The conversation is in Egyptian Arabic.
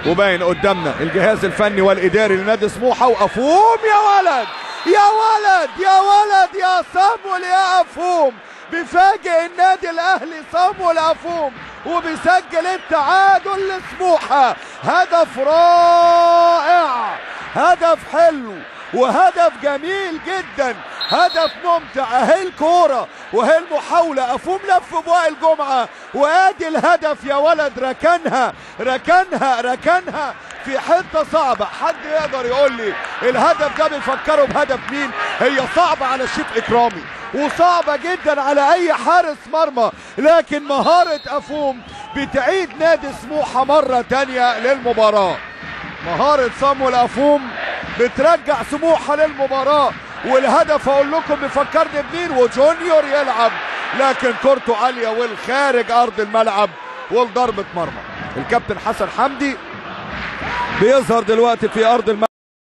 وباين قدامنا الجهاز الفني والاداري لنادي سموحه وافوم يا ولد يا ولد يا ولد يا صامول يا افوم بيفاجئ النادي الاهلي صامول افوم وبيسجل التعادل لسموحه هدف رائع هدف حلو وهدف جميل جدا هدف ممتع اهي الكوره وهي المحاوله افوم لف بوائل الجمعه وادي الهدف يا ولد ركنها ركنها ركنها في حته صعبه حد يقدر يقول لي الهدف ده بيفكروا بهدف مين هي صعبه على شيف اكرامي وصعبة جدا على اي حارس مرمى لكن مهارة افوم بتعيد نادي سموحة مرة تانية للمباراة مهارة صامويل افوم بترجع سموحة للمباراة والهدف اقول لكم بيفكرني بمين وجونيور يلعب لكن كورته عالية والخارج ارض الملعب والضربة مرمى الكابتن حسن حمدي بيظهر دلوقتي في ارض الملعب